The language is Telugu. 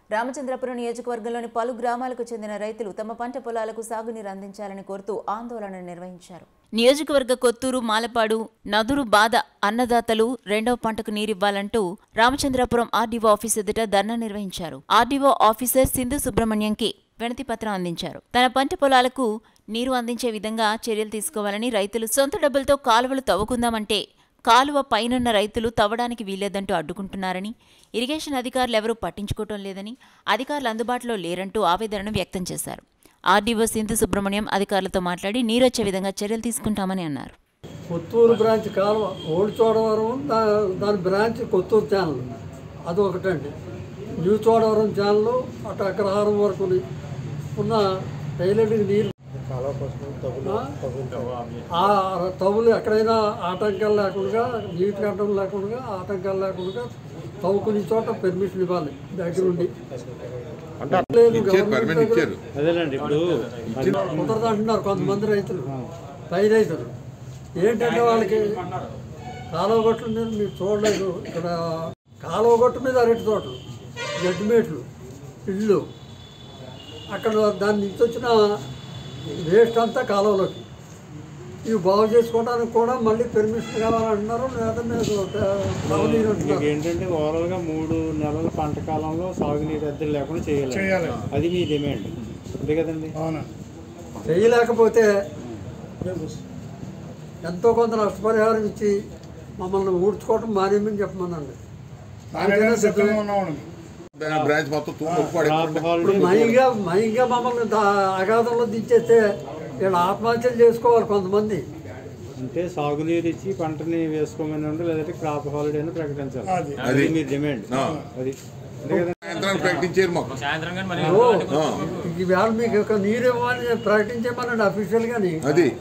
రామచంద్రపురం నియోజకవర్గంలోని పలు గ్రామాలకు చెందిన రైతులు తమ పంట పొలాలకు సాగునీరు అందించాలని కోరుతూ ఆందోళన నిర్వహించారు నియోజకవర్గ కొత్తూరు మాలపాడు నదురు బాధ అన్నదాతలు రెండవ పంటకు నీరివ్వాలంటూ రామచంద్రపురం ఆర్డీఓ ఆఫీస్ ఎదుట ధర్నా నిర్వహించారు ఆర్డీఓ ఆఫీసర్ సింధు సుబ్రహ్మణ్యంకి వినతి పత్రం అందించారు తన పంట పొలాలకు నీరు అందించే విధంగా చర్యలు తీసుకోవాలని రైతులు సొంత డబ్బులతో కాలువలు తవ్వుకుందామంటే కాలువ పైనున్న రైతులు తవ్వడానికి వీల్లేదంటూ అడ్డుకుంటున్నారని ఇరిగేషన్ అధికారులు ఎవరూ పట్టించుకోవటం లేదని అధికారులు అందుబాటులో లేరంటూ ఆవేదనను వ్యక్తం చేశారు ఆర్డీఓ సింధు సుబ్రహ్మణ్యం అధికారులతో మాట్లాడి నీరొచ్చే విధంగా చర్యలు తీసుకుంటామని అన్నారు కొత్తూరు బ్రాంచ్ కాలువ ఓల్డ్ చోడవరం దా దాని బ్రాంచ్ కొత్తూరు ఛానల్ అది ఒకటండి న్యూ చోడవరం ఛానల్ అటు అగ్రహారం వరకు ఉన్న టైలెట్కి నీళ్ళు ఆ తవ్వులు ఎక్కడైనా ఆటంకాలు లేకుండా నీటి గడ్డం లేకుండా ఆటంకాలు లేకుండా తవ్వుకునే చోట పెర్మిషన్ ఇవ్వాలి దగ్గరుండి లేదు, గవర్నమెంట్ పర్మిట్ దగ్గర ఇచ్చారు అదేలేండి ఇప్పుడు కుదరదు అంటున్నారు కొంతమంది రైతులు పై రైతులు ఏంటంటే వాళ్ళకి కాలువ గొట్ల మీద మీరు చూడలేదు ఇక్కడ కాలువ గొట్టు మీద అరటి తోటలు గడ్డిమేట్లు ఇళ్ళు అక్కడ దాని నుంచి వచ్చిన వేస్ట్ అంతా కాలువలోకి ఇవి బాగు చేసుకోవడానికి కూడా మళ్ళీ పెర్మిషన్ కావాలంటున్నారు లేదా మీరు తాగునీరు మీకు అంటున్నారు ఏంటంటే ఓవరాల్ గా మూడు నెలల పంట కాలంలో సాగునీరు ఎద్దరు లేకుండా చేయాలి అది మీ డిమాండ్ అంతే కదండి చేయలేకపోతే ఎంతో కొంత నష్టపరిహారం ఇచ్చి మమ్మల్ని ఊడ్చుకోవటం మానేమని చెప్పమనండి దానికైనా సిద్ధమే. దాని బ్రాంచ్ మొత్తం తూము పడి క్రాప్ ఇప్పుడు హాలిడే మైగా మైగా మమ్మల్ని దా- అగాధంలో దించేస్తే వీళ్ళు ఆత్మహత్యలు చేసుకోవాలి కొంతమంది అంటే సాగునీరు ఇచ్చి పంటని వేసుకోమని ఉండి లేదంటే క్రాప్ హాలిడే అని ప్రకటించాలి అది. అది మీ డిమాండ్ ఆ. అది అంతే కదండి సాయంత్రానికి ప్రకటించారు మాకు ఓ, ఈవేళ మీకు ఒక నీరు ఇవ్వమని ప్రకటించేమనండి అఫీషియల్ గాని అది